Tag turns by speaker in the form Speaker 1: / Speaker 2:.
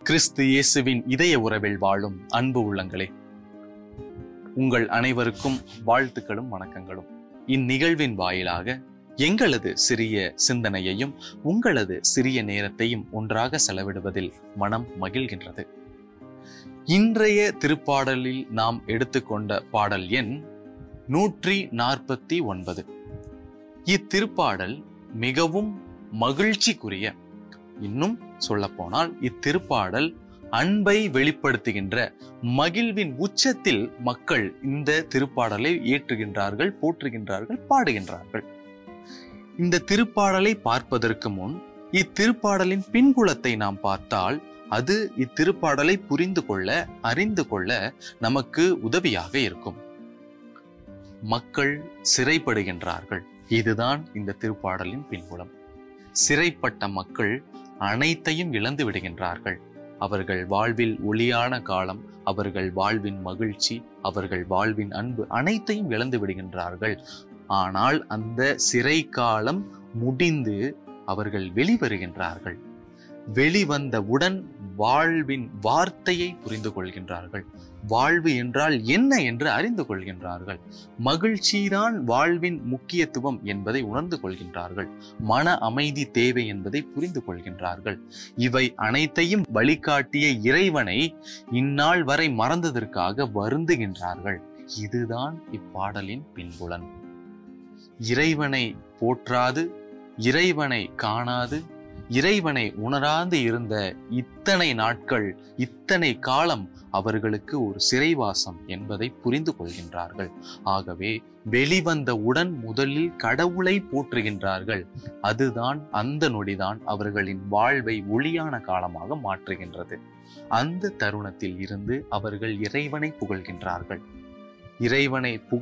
Speaker 1: கிறிஸ்து இயேசுவின் இதய உறவில் வாழும் அன்பு உள்ளங்களே உங்கள் அனைவருக்கும் வாழ்த்துக்களும் வணக்கங்களும் இந்நிகழ்வின் வாயிலாக எங்களது சிறிய சிந்தனையையும் உங்களது சிறிய நேரத்தையும் ஒன்றாக செலவிடுவதில் மனம் மகிழ்கின்றது இன்றைய திருப்பாடலில் நாம் எடுத்துக்கொண்ட பாடல் எண் நூற்றி நாற்பத்தி ஒன்பது இத்திருப்பாடல் மிகவும் மகிழ்ச்சிக்குரிய இன்னும் சொல்லப்போனால் இத்திருப்பாடல் அன்பை வெளிப்படுத்துகின்ற மகிழ்வின் உச்சத்தில் மக்கள் இந்த திருப்பாடலை ஏற்றுகின்றார்கள் போற்றுகின்றார்கள் பாடுகின்றார்கள் இந்த திருப்பாடலை பார்ப்பதற்கு முன் இத்திருப்பாடலின் பின்புலத்தை நாம் பார்த்தால் அது இத்திருப்பாடலை புரிந்து கொள்ள அறிந்து கொள்ள நமக்கு உதவியாக இருக்கும் மக்கள் சிறைப்படுகின்றார்கள் இதுதான் இந்த திருப்பாடலின் பின்புலம் சிறைப்பட்ட மக்கள் அனைத்தையும் இழந்து விடுகின்றார்கள் அவர்கள் வாழ்வில் ஒளியான காலம் அவர்கள் வாழ்வின் மகிழ்ச்சி அவர்கள் வாழ்வின் அன்பு அனைத்தையும் இழந்து விடுகின்றார்கள் ஆனால் அந்த சிறை காலம் முடிந்து அவர்கள் வெளிவருகின்றார்கள் வெளிவந்தவுடன் வாழ்வின் வார்த்தையை புரிந்து கொள்கின்றார்கள் வாழ்வு என்றால் என்ன என்று அறிந்து கொள்கின்றார்கள் மகிழ்ச்சிதான் வாழ்வின் முக்கியத்துவம் என்பதை உணர்ந்து கொள்கின்றார்கள் மன அமைதி தேவை என்பதை புரிந்து கொள்கின்றார்கள் இவை அனைத்தையும் வழிகாட்டிய இறைவனை இந்நாள் வரை மறந்ததற்காக வருந்துகின்றார்கள் இதுதான் இப்பாடலின் பின்புலன் இறைவனை போற்றாது இறைவனை காணாது இறைவனை உணராது இருந்த இத்தனை நாட்கள் இத்தனை காலம் அவர்களுக்கு ஒரு சிறைவாசம் என்பதை புரிந்து கொள்கின்றார்கள் ஆகவே வெளிவந்தவுடன் முதலில் கடவுளை போற்றுகின்றார்கள் அதுதான் அந்த நொடிதான் அவர்களின் வாழ்வை ஒளியான காலமாக மாற்றுகின்றது அந்த தருணத்தில் இருந்து அவர்கள் இறைவனை புகழ்கின்றார்கள் இறைவனை புகழ்